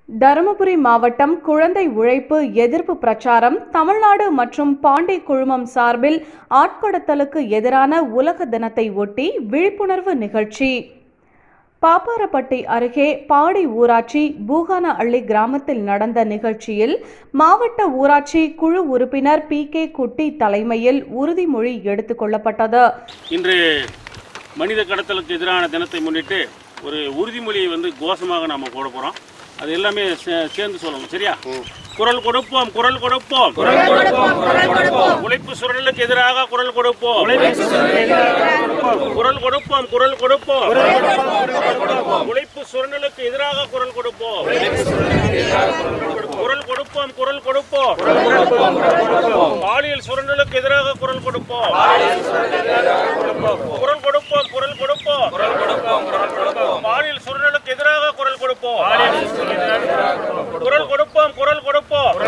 தருமபுரி மாவட்டம் குழந்தை உழைப்பு எதிர்ப்பு பிரச்சாரம் தமிழ்நாடு மற்றும் பாண்டி குழுமம் சார்பில் ஆட்கடத்தலுக்கு எதிரான உலக தினத்தை ஒட்டி விழிப்புணர்வு நிகழ்ச்சி பாப்பாரப்பட்டி அருகே பாடி ஊராட்சி பூகானஅள்ளி கிராமத்தில் நடந்த நிகழ்ச்சியில் மாவட்ட ஊராட்சி குழு உறுப்பினர் பி கே குட்டி தலைமையில் உறுதிமொழி எடுத்துக் கொள்ளப்பட்டது இன்று மனித கடத்தலுக்கு எதிரான தினத்தை முன்னிட்டு ஒரு உறுதிமொழியை வந்து கோஷமாக நாம் போட போகிறோம் அது எல்லாமே சே- சேர்ந்து சொல்லணும் சரியா குரல் கொடுப்போம் குரல் கொடுப்போம் உழைப்பு சுரண்டலுக்கு எதிராக குரல் கொடுப்போம் குரல் கொடுப்போம் குரல் கொடுப்போம் உழைப்பு சுரண்டலுக்கு எதிராக குரல் கொடுப்போம் குரல் கொடுப்போம் குரல் கொடுப்போம் பாலியல் சுரண்டலுக்கு எதிராக குரல் கொடுப்போம் குரல் கொடுப்போம் குரல் கொடுப்போம் பாலியல் சுரண்டலுக்கு எதிராக குரல் கொடுப்போம் குரல் கொடுப்போம் குரல் கொடுப்போம்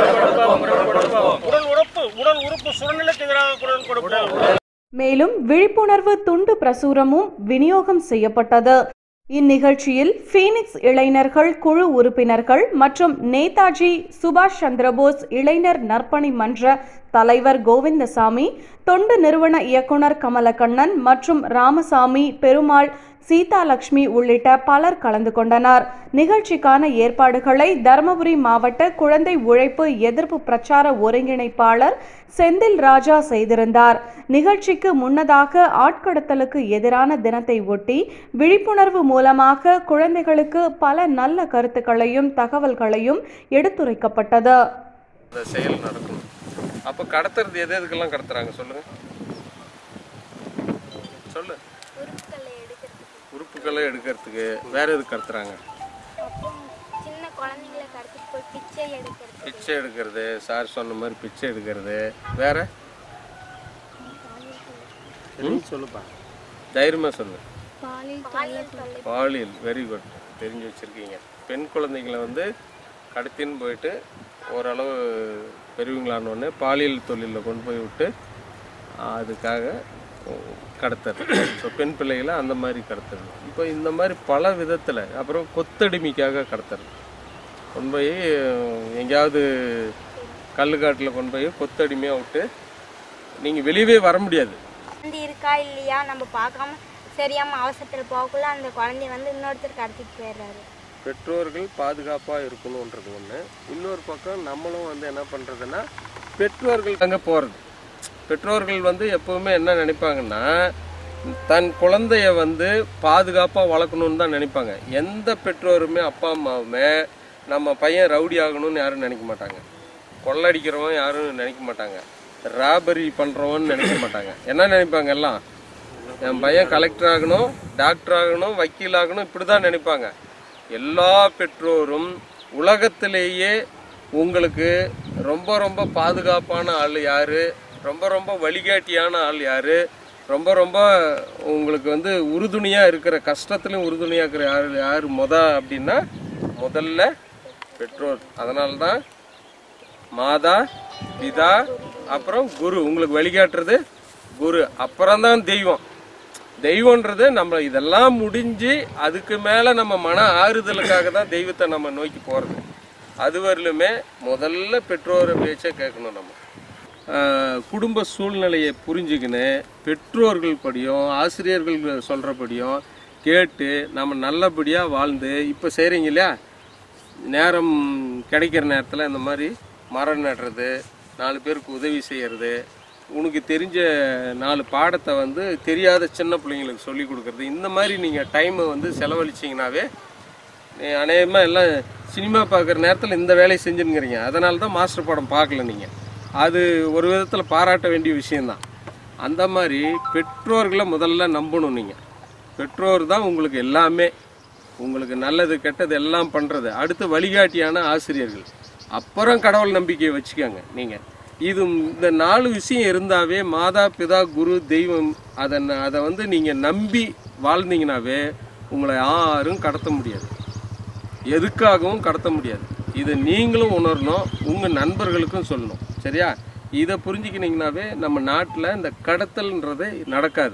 உடல் உறுப்பு உடல் உறுப்பு சுரண்டலுக்கு எதிராக குரல் கொடுப்போம் மேலும் விழிப்புணர்வு துண்டு பிரசுரமும் விநியோகம் செய்யப்பட்டது இந்நிகழ்ச்சியில் ஃபீனிக்ஸ் இளைஞர்கள் குழு உறுப்பினர்கள் மற்றும் நேதாஜி சுபாஷ் சந்திரபோஸ் இளைஞர் நற்பணி மன்ற தலைவர் கோவிந்தசாமி தொண்டு நிறுவன இயக்குனர் கமலக்கண்ணன் மற்றும் ராமசாமி பெருமாள் சீதாலட்சுமி உள்ளிட்ட பலர் கலந்து கொண்டனர் நிகழ்ச்சிக்கான ஏற்பாடுகளை தருமபுரி மாவட்ட குழந்தை உழைப்பு எதிர்ப்பு பிரச்சார ஒருங்கிணைப்பாளர் செந்தில் ராஜா செய்திருந்தார் நிகழ்ச்சிக்கு முன்னதாக ஆட்கடத்தலுக்கு எதிரான தினத்தை ஒட்டி விழிப்புணர்வு மூலமாக குழந்தைகளுக்கு பல நல்ல கருத்துக்களையும் தகவல்களையும் எடுத்துரைக்கப்பட்டது அந்த செயல் நடக்கணும் அப்போ கடத்துறது எது எதுக்கெல்லாம் கடத்துறாங்க சொல்லுங்க சொல்லு உறுப்புகளை எடுக்கிறதுக்கு உறுப்புகளை எடுக்கிறதுக்கு வேற எதுக்கு கடத்துறாங்க அப்புறம் சின்ன குழந்தைங்களை கடத்திட்டு போய் பிச்சை எடுக்கிறது பிச்சை எடுக்கிறது சார் சொன்ன மாதிரி பிச்சை எடுக்கிறது வேற சொல்லுப்பா தைரியமா சொல்லு பாலியல் பாலியல் தொல்லை பாலியல் வெரி குட் தெரிஞ்சு வச்சுருக்கீங்க பெண் குழந்தைங்களை வந்து கடத்தின்னு போயிட்டு ஓரளவு பெரியவங்களானோடனே பாலியல் தொழிலில் கொண்டு போய் விட்டு அதுக்காக கடத்துறது ஸோ பெண் பிள்ளைகளை அந்த மாதிரி கடத்துறது இப்போ இந்த மாதிரி பல விதத்தில் அப்புறம் கொத்தடிமைக்காக கடத்துறது கொண்டு போய் எங்கேயாவது கல்லுக்காட்டில் கொண்டு போய் கொத்தடிமையாக விட்டு நீங்கள் வெளியவே வர முடியாது குழந்தை இருக்கா இல்லையா நம்ம பார்க்காம சரியாம அவசரத்தில் போகக்குள்ள அந்த குழந்தைய வந்து இன்னொருத்தர் கடத்திட்டு போயிடுறாரு பெற்றோர்கள் பாதுகாப்பாக இருக்கணுன்றது ஒன்று இன்னொரு பக்கம் நம்மளும் வந்து என்ன பண்ணுறதுன்னா பெற்றோர்கள் அங்கே போகிறது பெற்றோர்கள் வந்து எப்போவுமே என்ன நினைப்பாங்கன்னா தன் குழந்தைய வந்து பாதுகாப்பாக வளர்க்கணுன்னு தான் நினைப்பாங்க எந்த பெற்றோருமே அப்பா அம்மாவுமே நம்ம பையன் ரவுடி ஆகணும்னு யாரும் நினைக்க மாட்டாங்க கொள்ளடிக்கிறவன் யாரும் நினைக்க மாட்டாங்க ராபரி பண்ணுறவன்னு நினைக்க மாட்டாங்க என்ன நினைப்பாங்க எல்லாம் என் பையன் கலெக்டர் ஆகணும் டாக்டர் ஆகணும் வக்கீல் ஆகணும் இப்படி தான் நினைப்பாங்க எல்லா பெற்றோரும் உலகத்திலேயே உங்களுக்கு ரொம்ப ரொம்ப பாதுகாப்பான ஆள் யார் ரொம்ப ரொம்ப வழிகாட்டியான ஆள் யார் ரொம்ப ரொம்ப உங்களுக்கு வந்து உறுதுணையாக இருக்கிற கஷ்டத்துலையும் உறுதுணையாக இருக்கிற யார் யார் முத அப்படின்னா முதல்ல பெற்றோர் அதனால தான் மாதா பிதா அப்புறம் குரு உங்களுக்கு வழிகாட்டுறது குரு அப்புறம்தான் தெய்வம் தெய்வன்றது நம்ம இதெல்லாம் முடிஞ்சு அதுக்கு மேலே நம்ம மன ஆறுதலுக்காக தான் தெய்வத்தை நம்ம நோக்கி போகிறது அது வரலுமே முதல்ல பெற்றோரை பேச்சை கேட்கணும் நம்ம ஆஹ் குடும்ப சூழ்நிலையை புரிஞ்சுக்கின்னு பெற்றோர்கள் படியும் ஆசிரியர்கள் சொல்கிறபடியும் கேட்டு நம்ம நல்லபடியாக வாழ்ந்து இப்போ செய்கிறீங்க இல்லையா நேரம் கிடைக்கிற நேரத்தில் இந்த மாதிரி மரம் நடுறது நாலு பேருக்கு உதவி செய்கிறது உனக்கு தெரிஞ்ச நாலு பாடத்தை வந்து தெரியாத சின்ன பிள்ளைங்களுக்கு சொல்லி கொடுக்குறது இந்த மாதிரி நீங்கள் டைமை வந்து செலவழிச்சிங்கனாவே அநேகமாக எல்லாம் சினிமா பார்க்குற நேரத்தில் இந்த வேலையை செஞ்சுருங்கிறீங்க அதனால தான் மாஸ்டர் படம் பார்க்கல நீங்கள் அது ஒரு விதத்தில் பாராட்ட வேண்டிய விஷயந்தான் அந்த மாதிரி பெற்றோர்களை முதல்ல நம்பணும் நீங்கள் பெற்றோர் தான் உங்களுக்கு எல்லாமே உங்களுக்கு நல்லது கெட்டது எல்லாம் பண்ணுறது அடுத்து வழிகாட்டியான ஆசிரியர்கள் அப்புறம் கடவுள் நம்பிக்கையை வச்சுக்கோங்க நீங்கள் இது இந்த நாலு விஷயம் இருந்தாவே மாதா பிதா குரு தெய்வம் அதை ந- அதை வந்து நீங்கள் நம்பி வாழ்ந்தீங்கனாவே உங்களை யாரும் கடத்த முடியாது எதுக்காகவும் கடத்த முடியாது இதை நீங்களும் உணரணும் உங்கள் நண்பர்களுக்கும் சொல்லணும் சரியா இதை புரிஞ்சுக்கினீங்கனாவே நம்ம நாட்டில் இந்த கடத்தல்ன்றது நடக்காது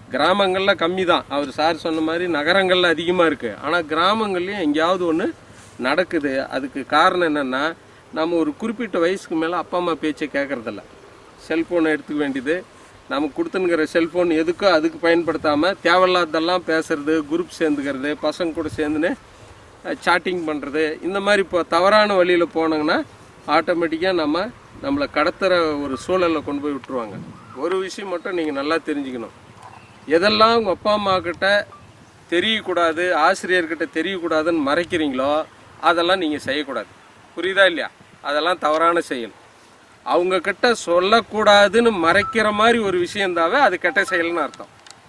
கிராமங்களில் கம்மி தான் அவர் சார் சொன்ன மாதிரி நகரங்களில் அதிகமாக இருக்குது ஆனால் கிராமங்கள்லேயும் எங்கேயாவது ஒன்று நடக்குது அதுக்கு காரணம் என்னென்னா நம்ம ஒரு குறிப்பிட்ட வயசுக்கு மேலே அப்பா அம்மா பேச்சை கேட்குறதில்ல செல்ஃபோனை எடுத்துக்க வேண்டியது நமக்கு கொடுத்துனுங்கிற செல்ஃபோன் எதுக்கோ அதுக்கு பயன்படுத்தாமல் தேவையில்லாததெல்லாம் பேசுறது குரூப் சேர்ந்துக்கிறது பசங்க கூட சேர்ந்துன்னு சாட்டிங் பண்ணுறது இந்த மாதிரி இப்போ தவறான வழியில் போனாங்கன்னா ஆட்டோமேட்டிக்காக நம்ம நம்மளை கடத்துகிற ஒரு சூழலில் கொண்டு போய் விட்டுருவாங்க ஒரு விஷயம் மட்டும் நீங்கள் நல்லா தெரிஞ்சுக்கணும் எதெல்லாம் உங்கள் அப்பா அம்மா கிட்ட தெரியக்கூடாது ஆசிரியர்கிட்ட தெரியக்கூடாதுன்னு மறைக்கிறீங்களோ அதெல்லாம் நீங்கள் செய்யக்கூடாது புரியுதா இல்லையா அதெல்லாம் தவறான செயல் அவங்க கிட்ட சொல்லக்கூடாதுன்னு மறைக்கிற மாதிரி ஒரு விஷயந்தாவே அது கெட்ட செயல்னு அர்த்தம்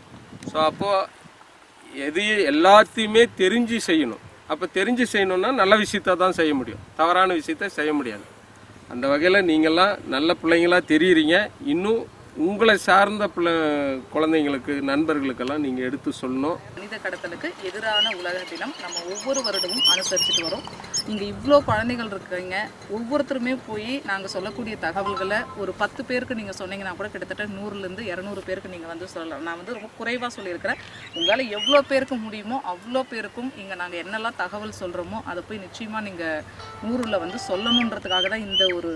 ஸோ அப்போது எது எல்லாத்தையுமே தெரிஞ்சு செய்யணும் அப்போ தெரிஞ்சு செய்யணும்னா நல்ல விஷயத்த தான் செய்ய முடியும் தவறான விஷயத்த செய்ய முடியாது அந்த வகையில் நீங்கள்லாம் நல்ல பிள்ளைங்களா தெரியுறீங்க இன்னும் உங்களை சார்ந்த பிள்ளை குழந்தைங்களுக்கு நண்பர்களுக்கெல்லாம் நீங்கள் எடுத்து சொல்லணும் மனித கடத்தலுக்கு எதிரான உலக தினம் நம்ம ஒவ்வொரு வருடமும் அனுசரிச்சுட்டு வரோம் இங்கே இவ்வளோ குழந்தைகள் இருக்கீங்க ஒவ்வொருத்தருமே போய் நாங்கள் சொல்லக்கூடிய தகவல்களை ஒரு பத்து பேருக்கு நீங்கள் சொன்னீங்கன்னா கூட கிட்டத்தட்ட நூறுலேருந்து இரநூறு பேருக்கு நீங்கள் வந்து சொல்லலாம் நான் வந்து ரொம்ப குறைவாக சொல்லியிருக்கிறேன் உங்களால் எவ்வளோ பேருக்கு முடியுமோ அவ்வளோ பேருக்கும் இங்கே நாங்கள் என்னெல்லாம் தகவல் சொல்கிறோமோ அதை போய் நிச்சயமாக நீங்கள் நூறில் வந்து சொல்லணுன்றதுக்காக தான் இந்த ஒரு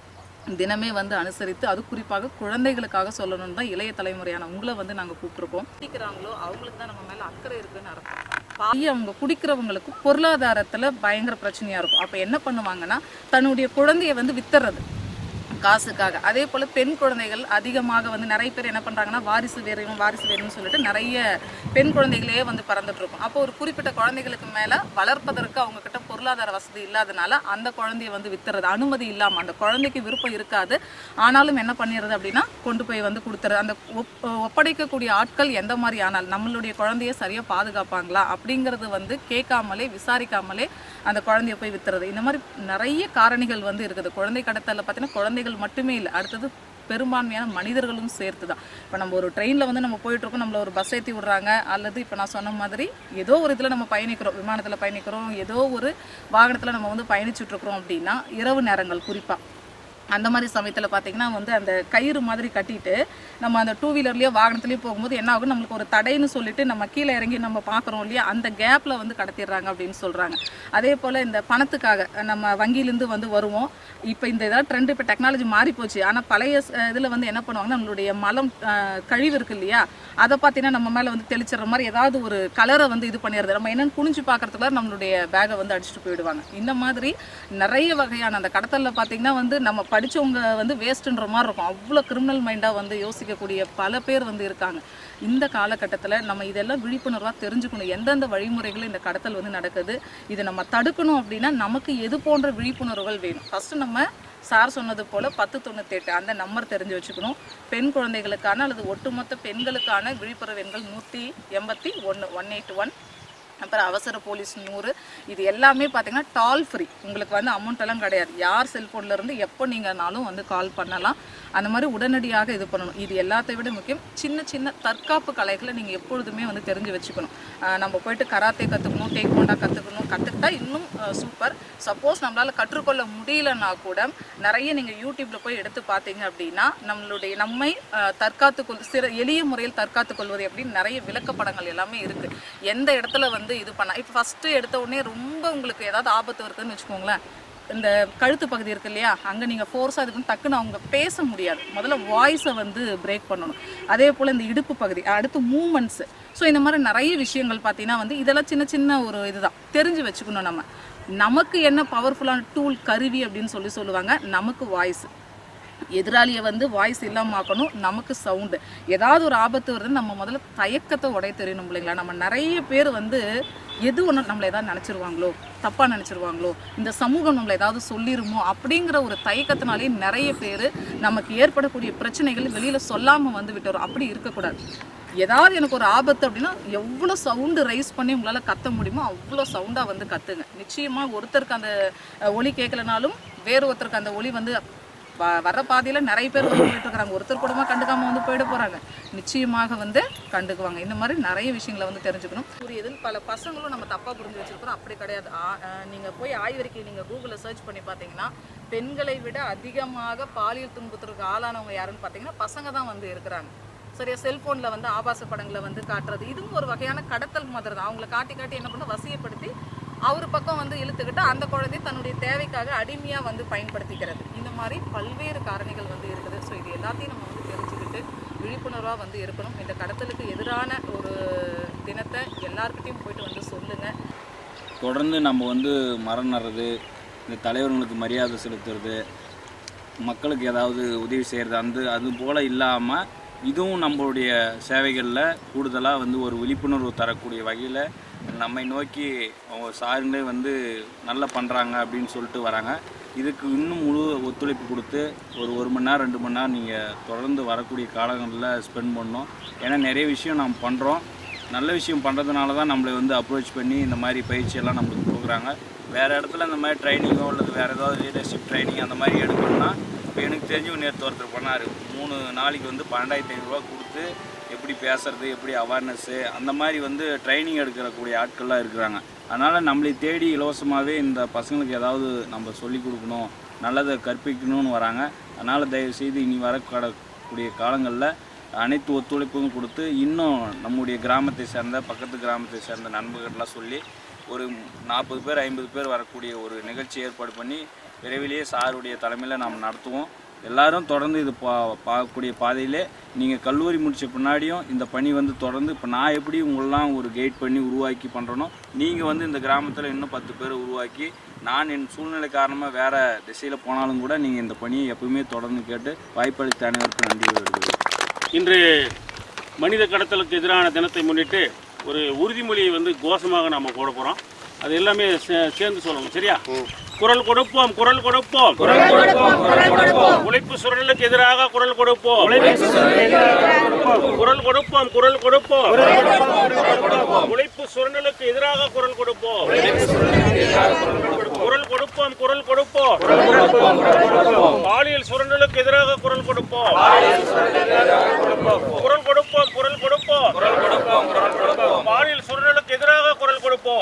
தினமே வந்து அனுசரித்து அது குறிப்பாக குழந்தைகளுக்காக சொல்லணும்னு தான் இளைய தலைமுறையான உங்களை வந்து நாங்கள் கூப்பிட்டுருக்கோம் குடிக்கிறாங்களோ அவங்களுக்கு தான் நம்ம மேலே அக்கறை இருக்குன்னு அர்த்தம் பாதி அவங்க குடிக்கிறவங்களுக்கு பொருளாதாரத்தில் பயங்கர பிரச்சனையாக இருக்கும் அப்போ என்ன பண்ணுவாங்கன்னா தன்னுடைய குழந்தைய வந்து வித்துறது காசுக்காக அதே போல் பெண் குழந்தைகள் அதிகமாக வந்து நிறைய பேர் என்ன பண்ணுறாங்கன்னா வாரிசு வேணும் வாரிசு வேணும்னு சொல்லிட்டு நிறைய பெண் குழந்தைகளே வந்து பறந்துட்டு இருக்கும் அப்போ ஒரு குறிப்பிட்ட குழந்தைகளுக்கு மேலே வளர்ப்பதற்கு அவங்க கிட்ட பொருளாதார வசதி இல்லாதனால அந்த குழந்தைய வந்து வித்துறது அனுமதி இல்லாமல் அந்த குழந்தைக்கு விருப்பம் இருக்காது ஆனாலும் என்ன பண்ணிடுறது அப்படின்னா கொண்டு போய் வந்து கொடுத்துறது அந்த ஒப்- ஒப்படைக்கக்கூடிய ஆட்கள் எந்த மாதிரி ஆனால் நம்மளுடைய குழந்தைய சரியாக பாதுகாப்பாங்களா அப்படிங்கிறது வந்து கேட்காமலே விசாரிக்காமலே அந்த குழந்தைய போய் வித்துறது இந்த மாதிரி நிறைய காரணிகள் வந்து இருக்குது குழந்தை கடத்தலில் பார்த்தீங்கன்னா குழந்தைகள் மட்டுமே இல்லை அடுத்தது பெரும்பான்மையான மனிதர்களும் சேர்த்து தான் இப்போ நம்ம ஒரு ட்ரெயினில் வந்து நம்ம போயிட்டு இருக்கோம் நம்மள ஒரு பஸ் ஏற்றி விட்றாங்க அல்லது இப்போ நான் சொன்ன மாதிரி ஏதோ ஒரு இதில் நம்ம பயணிக்கிறோம் விமானத்தில் பயணிக்கிறோம் ஏதோ ஒரு வாகனத்தில் நம்ம வந்து பயணிச்சுட்டு இருக்கிறோம் அப்படின்னா இரவு நேரங்கள் குறிப்பாக அந்த மாதிரி சமயத்தில் பார்த்தீங்கன்னா வந்து அந்த கயிறு மாதிரி கட்டிட்டு நம்ம அந்த டூ வீலர்லேயோ வாகனத்துலேயோ போகும்போது என்ன ஆகும் நம்மளுக்கு ஒரு தடைன்னு சொல்லிட்டு நம்ம கீழே இறங்கி நம்ம பார்க்குறோம் இல்லையா அந்த கேப்பில் வந்து கடத்திடுறாங்க அப்படின்னு சொல்கிறாங்க அதே போல் இந்த பணத்துக்காக நம்ம வங்கியிலேருந்து வந்து வருவோம் இப்போ இந்த இதாக ட்ரெண்ட் இப்போ டெக்னாலஜி மாறி போச்சு ஆனால் பழைய இதில் வந்து என்ன பண்ணுவாங்கன்னா நம்மளுடைய மலம் அஹ், கழிவு இருக்கு இல்லையா அதை பார்த்தீங்கன்னா நம்ம மேலே வந்து தெளிச்சிடுற மாதிரி ஏதாவது ஒரு கலரை வந்து இது பண்ணிடுறது நம்ம என்னன்னு குனிஞ்சு பார்க்கறதுக்குள்ள நம்மளுடைய பேகை வந்து அடிச்சுட்டு போயிடுவாங்க இந்த மாதிரி நிறைய வகையான அந்த கடத்தலில் பார்த்தீங்கன்னா வந்து நம்ம படிச்சவங்க வந்து வேஸ்ட்டுன்ற மாதிரி இருக்கும் அவ்வளோ கிரிமினல் மைண்டாக வந்து யோசிக்கக்கூடிய பல பேர் வந்து இருக்காங்க இந்த காலகட்டத்தில் நம்ம இதெல்லாம் விழிப்புணர்வாக தெரிஞ்சுக்கணும் எந்தெந்த வழிமுறைகள் இந்த கடத்தல் வந்து நடக்குது இதை நம்ம தடுக்கணும் அப்படின்னா நமக்கு எது போன்ற விழிப்புணர்வுகள் வேணும் ஃபஸ்ட்டு நம்ம சார் சொன்னது போல் பத்து தொண்ணூத்தெட்டு அந்த நம்பர் தெரிஞ்சு வச்சுக்கணும் பெண் குழந்தைகளுக்கான அல்லது ஒட்டுமொத்த பெண்களுக்கான விழிப்புணர்வு எண்கள் நூற்றி எண்பத்தி ஒன்று ஒன் எயிட் ஒன் அப்புறம் அவசர போலீஸ் நூறு இது எல்லாமே பார்த்தீங்கன்னா டால் ஃப்ரீ உங்களுக்கு வந்து அமௌண்ட் எல்லாம் கிடையாது யார் செல்ஃபோன்ல இருந்து எப்போ நீங்கனாலும் வந்து கால் பண்ணலாம் அந்த மாதிரி உடனடியாக இது பண்ணணும் இது எல்லாத்தை விட முக்கியம் சின்ன சின்ன தற்காப்பு கலைகளை நீங்கள் எப்பொழுதுமே வந்து தெரிஞ்சு வச்சுக்கணும் ஆஹ் நம்ம போயிட்டு கராத்தே கற்றுக்கணும் டேக்வாண்டா கற்றுக்கணும் கற்றுக்கிட்டா இன்னும் சூப்பர் சப்போஸ் நம்மளால் கற்றுக்கொள்ள முடியலன்னா கூட நிறைய நீங்கள் யூடியூப்ல போய் எடுத்து பார்த்தீங்க அப்படின்னா நம்மளுடைய நம்மை ஆஹ் தற்காத்துக் கொள் சிற எளிய முறையில் தற்காத்துக் கொள்வது அப்படின்னு நிறைய விளக்கப்படங்கள் எல்லாமே இருக்கு எந்த இடத்துல வந்து இது பண்ண இப்போ ஃபஸ்ட்டு எடுத்த உடனே ரொம்ப உங்களுக்கு ஏதாவது ஆபத்து இருக்குதுன்னு வச்சுக்கோங்களேன் இந்த கழுத்து பகுதி இருக்கு இல்லையா அங்கே நீங்கள் ஃபோர்ஸாக இது பண்ணி டக்குன்னு அவங்க பேச முடியாது முதல்ல வாய்ஸை வந்து பிரேக் பண்ணணும் அதே போல் இந்த இடுப்பு பகுதி அடுத்து மூமெண்ட்ஸு ஸோ இந்த மாதிரி நிறைய விஷயங்கள் பார்த்தீங்கன்னா வந்து இதெல்லாம் சின்ன சின்ன ஒரு இதுதான் தெரிஞ்சு வச்சுக்கணும் நம்ம நமக்கு என்ன பவர்ஃபுல்லான டூல் கருவி அப்படின்னு சொல்லி சொல்லுவாங்க நமக்கு வாய்ஸ் எதிராளியை வந்து வாய்ஸ் இல்லாமல் ஆக்கணும் நமக்கு சவுண்டு ஏதாவது ஒரு ஆபத்து வருதுன்னு நம்ம முதல்ல தயக்கத்தை உடைய தெரியணும் இல்லைங்களா நம்ம நிறைய பேர் வந்து எது ஒன்று நம்மளை ஏதாவது நினச்சிருவாங்களோ தப்பாக நினச்சிருவாங்களோ இந்த சமூகம் நம்மளை ஏதாவது சொல்லிருமோ அப்படிங்கிற ஒரு தயக்கத்தினாலே நிறைய பேர் நமக்கு ஏற்படக்கூடிய பிரச்சனைகள் வெளியில் சொல்லாமல் வந்து விட்டுரும் அப்படி இருக்கக்கூடாது ஏதாவது எனக்கு ஒரு ஆபத்து அப்படின்னா எவ்வளோ சவுண்டு ரைஸ் பண்ணி உங்களால் கத்த முடியுமோ அவ்வளோ சவுண்டாக வந்து கத்துங்க நிச்சயமாக ஒருத்தருக்கு அந்த அஹ், ஒலி கேட்கலனாலும் வேறு ஒருத்தருக்கு அந்த ஒலி வந்து வ- வர்ற பாதையில நிறைய பேர் வந்து போயிட்டு இருக்காங்க ஒருத்தர் கூடமா கண்டுக்காம வந்து போயிட போறாங்க நிச்சயமாக வந்து கண்டுக்குவாங்க இந்த மாதிரி நிறைய விஷயங்களை வந்து தெரிஞ்சுக்கணும் புரியுதுன்னு பல பசங்களும் நம்ம தப்பா புரிஞ்சு வச்சிருக்கிறோம் அப்படி கிடையாது ஆ- அஹ் நீங்க போய் ஆய்வறிக்கை நீங்க கூகுளில் சர்ச் பண்ணி பார்த்தீங்கன்னா பெண்களை விட அதிகமாக பாலியல் துன்புறுத்தலுக்கு ஆளானவங்க யாருன்னு பார்த்தீங்கன்னா பசங்க தான் வந்து இருக்கிறாங்க சரியா செல்போன்ல வந்து ஆபாச படங்களை வந்து காட்டுறது இதுவும் ஒரு வகையான கடத்தல் மாதிரி தான் அவங்கள காட்டி காட்டி என்ன பண்ண வசியப்படுத்தி அவர் பக்கம் வந்து இழுத்துக்கிட்டு அந்த குழந்தை தன்னுடைய தேவைக்காக அடிமையாக வந்து பயன்படுத்திக்கிறது இந்த மாதிரி பல்வேறு காரணிகள் வந்து இருக்குது ஸோ இது எல்லாத்தையும் நம்ம வந்து தெரிஞ்சுக்கிட்டு விழிப்புணர்வாக வந்து இருக்கணும் இந்த கடத்தலுக்கு எதிரான ஒரு தினத்தை எல்லாருக்கிட்டையும் போயிட்டு வந்து சொல்லுங்கள் தொடர்ந்து நம்ம வந்து மரம் நடுறது இந்த தலைவர்களுக்கு மரியாதை செலுத்துறது மக்களுக்கு ஏதாவது உதவி செய்கிறது அந்த அது போல் இல்லாமல் இதுவும் நம்மளுடைய சேவைகளில் கூடுதலாக வந்து ஒரு விழிப்புணர்வு தரக்கூடிய வகையில் நம்மை நோக்கி அவங்க சாருங்களே வந்து நல்லா பண்ணுறாங்க அப்படின்னு சொல்லிட்டு வராங்க இதுக்கு இன்னும் முழு ஒத்துழைப்பு கொடுத்து ஒரு ஒரு மணி நேரம் ரெண்டு மணி நேரம் நீங்கள் தொடர்ந்து வரக்கூடிய காலங்களில் ஸ்பெண்ட் பண்ணோம் ஏன்னா நிறைய விஷயம் நாம் பண்ணுறோம் நல்ல விஷயம் பண்ணுறதுனால தான் நம்மளை வந்து அப்ரோச் பண்ணி இந்த மாதிரி பயிற்சியெல்லாம் நம்மளுக்கு கொடுக்குறாங்க வேறு இடத்துல இந்த மாதிரி ட்ரைனிங்கோ அல்லது வேறு ஏதாவது லீடர்ஷிப் ட்ரைனிங் அந்த மாதிரி எடுக்கணும்னா இப்போ எனக்கு தெரிஞ்சு நேற்று ஒருத்தர் பண்ணார் மூணு நாளைக்கு வந்து பன்னெண்டாயிரத்தி ஐநூறுரூவா கொடுத்து எப்படி பேசுறது எப்படி அவேர்னஸ்ஸு அந்த மாதிரி வந்து ட்ரைனிங் எடுக்கக்கூடிய ஆட்கள்லாம் இருக்கிறாங்க அதனால் நம்மளை தேடி இலவசமாகவே இந்த பசங்களுக்கு ஏதாவது நம்ம சொல்லிக் கொடுக்கணும் நல்லதை கற்பிக்கணும்னு வராங்க அதனால் தயவுசெய்து இனி வரக்கூடிய காலங்களில் அனைத்து ஒத்துழைப்பும் கொடுத்து இன்னும் நம்முடைய கிராமத்தை சேர்ந்த பக்கத்து கிராமத்தை சேர்ந்த நண்பர்கள்லாம் சொல்லி ஒரு நாற்பது பேர் ஐம்பது பேர் வரக்கூடிய ஒரு நிகழ்ச்சி ஏற்பாடு பண்ணி விரைவிலேயே சாருடைய தலைமையில் நாம் நடத்துவோம் எல்லாரும் தொடர்ந்து இது பா பார்க்கக்கூடிய பாதையிலே நீங்கள் கல்லூரி முடித்த பின்னாடியும் இந்த பணி வந்து தொடர்ந்து இப்போ நான் எப்படி உங்களெலாம் ஒரு கைட் பண்ணி உருவாக்கி பண்ணுறனோ நீங்கள் வந்து இந்த கிராமத்தில் இன்னும் பத்து பேர் உருவாக்கி நான் என் சூழ்நிலை காரணமாக வேறு திசையில் போனாலும் கூட நீங்கள் இந்த பணியை எப்பவுமே தொடர்ந்து கேட்டு வாய்ப்பளித்த அனைவருக்கும் நன்றி வருகிறது இன்று மனித கடத்தலுக்கு எதிரான தினத்தை முன்னிட்டு ஒரு உறுதிமொழியை வந்து கோஷமாக நாம போட போறோம் அது எல்லாமே சே- சேர்ந்து சொல்லணும் சரியா குரல் கொடுப்போம் குரல் கொடுப்போம் உழைப்பு சுரண்டலுக்கு எதிராக குரல் கொடுப்போம் குரல் கொடுப்போம் குரல் கொடுப்போம் உழைப்பு சுரண்டலுக்கு எதிராக குரல் கொடுப்போம் குரல் கொடுப்போம் குரல் கொடுப்போம் பாலியல் சுரண்டலுக்கு எதிராக குரல் கொடுப்போம் குரல் கொடுப்போம் குரல் கொடுப்போம் பாலியல் சுரண்டலுக்கு எதிராக குரல் கொடுப்போம்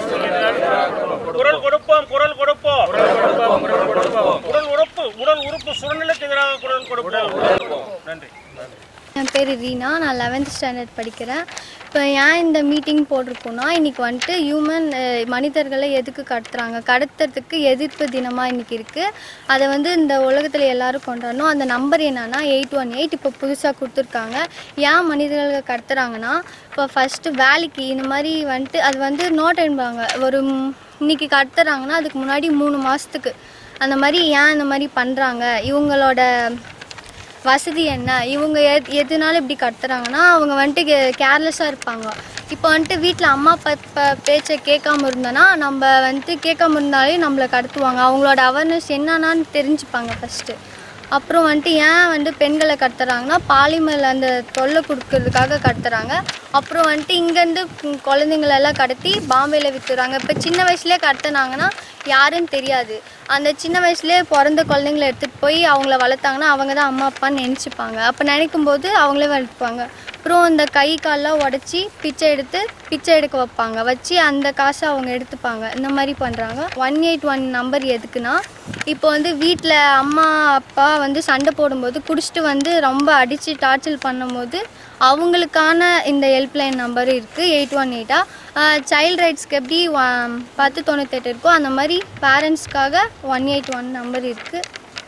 குரல் கொடுப்போம் குரல் கொடுப்போம் உடல் உறுப்பு உடல் உறுப்பு சுரண்டலுக்கு எதிராக குரல் கொடுப்போம் நன்றி என் பேர் ரீனா நான் லெவன்த் ஸ்டாண்டர்ட் படிக்கிறேன் இப்போ ஏன் இந்த மீட்டிங் போட்டிருக்கோன்னா இன்றைக்கி வந்துட்டு ஹியூமன் மனிதர்களை எதுக்கு கடத்துறாங்க கடத்துறதுக்கு எதிர்ப்பு தினமாக இன்றைக்கி இருக்குது அதை வந்து இந்த உலகத்தில் எல்லாரும் கொண்டாடணும் அந்த நம்பர் என்னன்னா எயிட் ஒன் எயிட் இப்போ புதுசாக கொடுத்துருக்காங்க ஏன் மனிதர்களை கடத்துறாங்கன்னா இப்போ ஃபஸ்ட்டு வேலைக்கு இந்த மாதிரி வந்துட்டு அது வந்து நோட் என்பாங்க ஒரு ம், இன்னைக்கு கடத்துறாங்கன்னா அதுக்கு முன்னாடி மூணு மாதத்துக்கு அந்த மாதிரி ஏன் இந்த மாதிரி பண்ணுறாங்க இவங்களோட வசதி என்ன இவங்க எத் எதுனால இப்படி கத்துறாங்கன்னா அவங்க வந்துட்டு கேர்லெஸ்ஸாக இருப்பாங்க இப்போ வந்துட்டு வீட்டில் அம்மா அப்பா ப- பேச்சை கேட்காம இருந்தோன்னா நம்ம வந்துட்டு கேட்காம இருந்தாலே நம்மளை கடத்துவாங்க அவங்களோட அவேர்னஸ் என்னன்னான்னு தெரிஞ்சுப்பாங்க ஃபஸ்ட்டு அப்புறம் வந்துட்டு ஏன் வந்து பெண்களை கடத்துறாங்கன்னா பாலிமர் அந்த தொல்லை கொடுக்கறதுக்காக கடத்துறாங்க அப்புறம் வந்துட்டு இங்கேருந்து குழந்தைங்களெல்லாம் கடத்தி பாம்பேயில் விற்றுறாங்க இப்போ சின்ன வயசுலேயே கடத்துனாங்கன்னா யாருன்னு தெரியாது அந்த சின்ன வயசுலேயே பிறந்த குழந்தைங்கள எடுத்துகிட்டு போய் அவங்கள வளர்த்தாங்கன்னா அவங்க தான் அம்மா அப்பான்னு நினச்சிப்பாங்க அப்போ நினைக்கும் போது அவங்களே வளர்ப்பாங்க அப்புறம் அந்த கை கால்லாம் உடச்சி பிச்சை எடுத்து பிச்சை எடுக்க வைப்பாங்க வச்சு அந்த காசை அவங்க எடுத்துப்பாங்க இந்த மாதிரி பண்ணுறாங்க ஒன் எயிட் ஒன் நம்பர் எதுக்குன்னா இப்போ வந்து வீட்டில் அம்மா அப்பா வந்து சண்டை போடும்போது குடிச்சிட்டு வந்து ரொம்ப அடித்து டார்ச்சல் பண்ணும்போது அவங்களுக்கான இந்த ஹெல்ப்லைன் நம்பர் இருக்குது எயிட் ஒன் எயிட்டாக சைல்ட் ரைட்ஸ்க்கு எப்படி வ- பத்து தொண்ணூத்தெட்டு இருக்கோ அந்த மாதிரி பேரண்ட்ஸ்க்காக ஒன் எயிட் ஒன் நம்பர் இருக்குது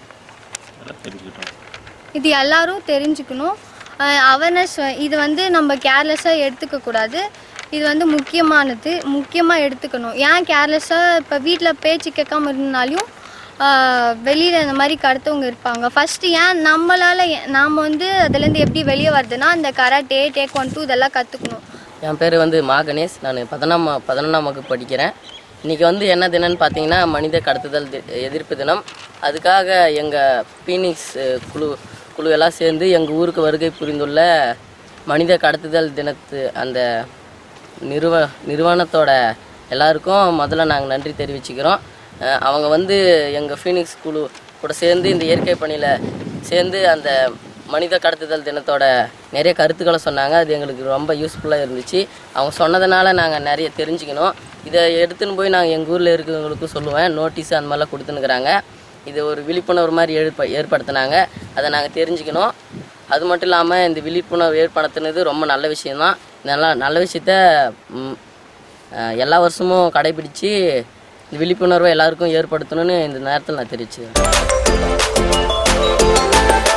இது எல்லாரும் தெரிஞ்சுக்கணும் அவேர்னஸ் இது வந்து நம்ம கேர்லெஸ்ஸாக எடுத்துக்கக்கூடாது இது வந்து முக்கியமானது முக்கியமாக எடுத்துக்கணும் ஏன் கேர்லெஸ்ஸாக இப்போ வீட்டில் பேச்சு கேட்காம இருந்தாலையும் வெளியில் இந்த மாதிரி கடத்தவங்க இருப்பாங்க ஃபஸ்ட்டு ஏன் நம்மளால் நாம் வந்து அதுலேருந்து எப்படி வெளியே வருதுன்னா இந்த கராட்டே டேக் ஒன் டூ இதெல்லாம் கற்றுக்கணும் என் பேர் வந்து மா கணேஷ் நான் பதினொன்றாம் பதினொன்றாம் வகுப்பு படிக்கிறேன் இன்றைக்கி வந்து என்ன தினம்னு பார்த்தீங்கன்னா மனித கடத்துதல் தி- எதிர்ப்பு தினம் அதுக்காக எங்கள் பீனிக்ஸ் அஹ், குழு குழு எல்லாம் சேர்ந்து எங்கள் ஊருக்கு வருகை புரிந்துள்ள மனித கடத்துதல் தினத்து அந்த நிறுவ நிறுவனத்தோட எல்லாருக்கும் முதல்ல நாங்கள் நன்றி தெரிவிச்சுக்கிறோம் அஹ், அவங்க வந்து எங்கள் ஃபீனிக்ஸ் குழு கூட சேர்ந்து இந்த இயற்கை பணியில் சேர்ந்து அந்த மனித கடத்துதல் தினத்தோட நிறைய கருத்துக்களை சொன்னாங்க அது எங்களுக்கு ரொம்ப யூஸ்ஃபுல்லாக இருந்துச்சு அவங்க சொன்னதுனால நாங்கள் நிறைய தெரிஞ்சுக்கணும் இதை எடுத்துன்னு போய் நாங்கள் எங்கள் ஊரில் இருக்கிறவங்களுக்கும் சொல்லுவேன் நோட்டீஸ் அந்த மாதிரிலாம் கொடுத்துனுக்குறாங்க இது ஒரு விழிப்புணர்வு மாதிரி ஏற்ப ஏற்படுத்தினாங்க அதை நாங்கள் தெரிஞ்சுக்கணும் அது மட்டும் இல்லாமல் இந்த விழிப்புணர்வு ஏற்படுத்தினது ரொம்ப நல்ல விஷயம்தான் நல்லா நல்ல விஷயத்த ம், அஹ், எல்லா வருஷமும் கடைபிடிச்சு இந்த விழிப்புணர்வை எல்லாருக்கும் ஏற்படுத்தணும்னு இந்த நேரத்தில் நான் தெரிவிச்சுக்கிறேன்